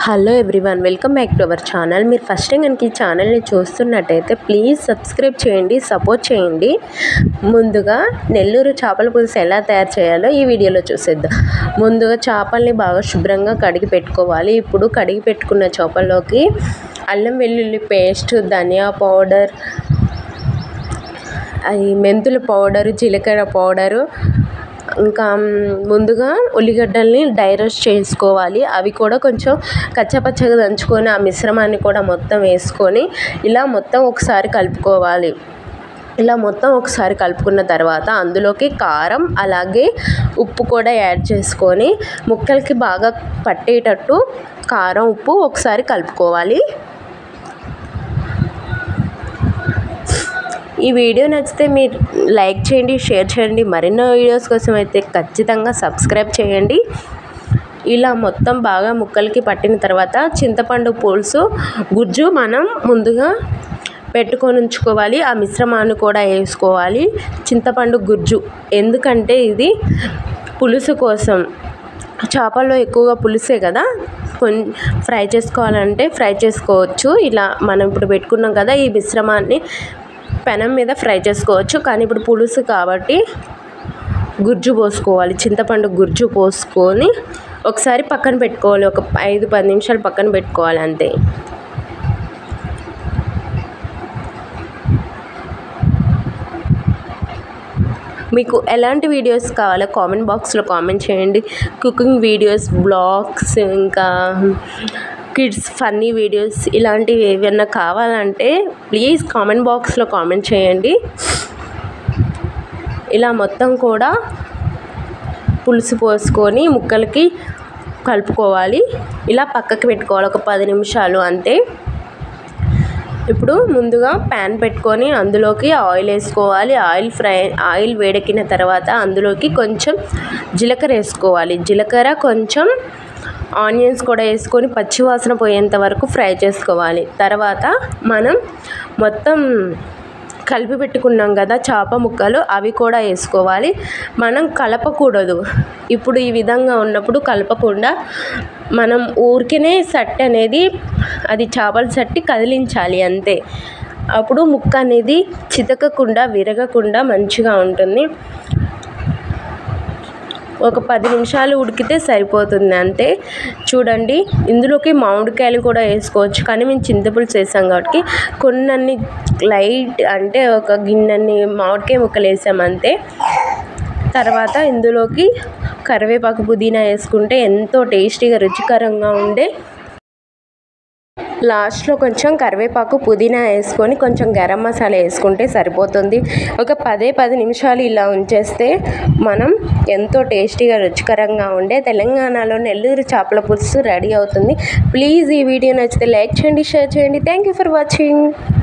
hello everyone welcome back to our channel మీరు first time కనుక ఈ ఛానల్ని చూస్తున్నట్టయితే ప్లీజ్ సబ్స్క్రైబ్ చేయండి సపోర్ట్ చేయండి ముందుగా నెల్లూరు చేపల పులుసు ఎలా తయారు చేయాలో ఈ వీడియోలో చూసేద్దాం ముందుగా చేపల్ని బాగా శుభ్రంగా కడిగి పెట్టుకోవాలి ఇప్పుడు కడిగి పెట్టుకున్న చేపల్లోకి అల్లం వెల్లుల్లి పేస్ట్ ధనియా పౌడర్ అది మెంతుల పౌడరు జీలకర్ర పౌడరు ఇంకా ముందుగా ఉల్లిగడ్డల్ని డ్రై రోస్ట్ చేసుకోవాలి అవి కూడా కొంచెం కచ్చపచ్చగా దంచుకొని ఆ మిశ్రమాన్ని కూడా మొత్తం వేసుకొని ఇలా మొత్తం ఒకసారి కలుపుకోవాలి ఇలా మొత్తం ఒకసారి కలుపుకున్న తర్వాత అందులోకి కారం అలాగే ఉప్పు కూడా యాడ్ చేసుకొని ముక్కలకి బాగా పట్టేటట్టు కారం ఉప్పు ఒకసారి కలుపుకోవాలి ఈ వీడియో నచ్చితే మీరు లైక్ చేయండి షేర్ చేయండి మరెన్నో వీడియోస్ కోసం అయితే ఖచ్చితంగా సబ్స్క్రైబ్ చేయండి ఇలా మొత్తం బాగా ముక్కలకి పట్టిన తర్వాత చింతపండు పులుసు గుజ్జు మనం ముందుగా పెట్టుకొని ఉంచుకోవాలి ఆ మిశ్రమాన్ని కూడా వేసుకోవాలి చింతపండు గుజ్జు ఎందుకంటే ఇది పులుసు కోసం చేపల్లో ఎక్కువగా పులుసే కదా కొన్ ఫ్రై చేసుకోవాలంటే ఫ్రై చేసుకోవచ్చు ఇలా మనం ఇప్పుడు పెట్టుకున్నాం కదా ఈ మిశ్రమాన్ని పెనం మీద ఫ్రై చేసుకోవచ్చు కానీ ఇప్పుడు పులుసు కాబట్టి గుజ్జు పోసుకోవాలి చింతపండు గుజ్జు పోసుకొని ఒకసారి పక్కన పెట్టుకోవాలి ఒక ఐదు పది నిమిషాలు పక్కన పెట్టుకోవాలి అంతే మీకు ఎలాంటి వీడియోస్ కావాలో కామెంట్ బాక్స్లో కామెంట్ చేయండి కుకింగ్ వీడియోస్ బ్లాగ్స్ ఇంకా కిడ్స్ ఫన్నీ వీడియోస్ ఇలాంటివి ఏమైనా కావాలంటే ప్లీజ్ కామెంట్ బాక్స్లో కామెంట్ చేయండి ఇలా మొత్తం కూడా పులుసు పోసుకొని ముక్కలకి కలుపుకోవాలి ఇలా పక్కకి పెట్టుకోవాలి ఒక పది నిమిషాలు అంతే ఇప్పుడు ముందుగా ప్యాన్ పెట్టుకొని అందులోకి ఆయిల్ వేసుకోవాలి ఆయిల్ ఫ్రై ఆయిల్ వేడెక్కిన తర్వాత అందులోకి కొంచెం జీలకర్ర వేసుకోవాలి జీలకర్ర కొంచెం ఆనియన్స్ కూడా వేసుకొని పచ్చివాసన పోయేంత వరకు ఫ్రై చేసుకోవాలి తర్వాత మనం మొత్తం కలిపి పెట్టుకున్నాం కదా చేప ముక్కలు అవి కూడా వేసుకోవాలి మనం కలపకూడదు ఇప్పుడు ఈ విధంగా ఉన్నప్పుడు కలపకుండా మనం ఊరికనే సట్టి అనేది అది చేపల సట్టి కదిలించాలి అంతే అప్పుడు ముక్క అనేది చితకకుండా విరగకుండా మంచిగా ఉంటుంది ఒక పది నిమిషాలు ఉడికితే సరిపోతుంది అంతే చూడండి ఇందులోకి మామిడికాయలు కూడా వేసుకోవచ్చు కానీ మేము చింతపులుసు వేసాం కాబట్టి కొన్నన్ని లైట్ అంటే ఒక గిన్నెని మామిడికాయ ముక్కలు వేసాం అంతే తర్వాత ఇందులోకి కరివేపాకు పుదీనా వేసుకుంటే ఎంతో టేస్టీగా రుచికరంగా ఉండే లాస్ట్లో కొంచెం కరివేపాకు పుదీనా వేసుకొని కొంచెం గరం మసాలా వేసుకుంటే సరిపోతుంది ఒక పదే పది నిమిషాలు ఇలా ఉంచేస్తే మనం ఎంతో టేస్టీగా రుచికరంగా ఉండే తెలంగాణలో నెల్లూరు చేపల పులుసు రెడీ అవుతుంది ప్లీజ్ ఈ వీడియో నచ్చితే లైక్ చేయండి షేర్ చేయండి థ్యాంక్ యూ ఫర్ వాచింగ్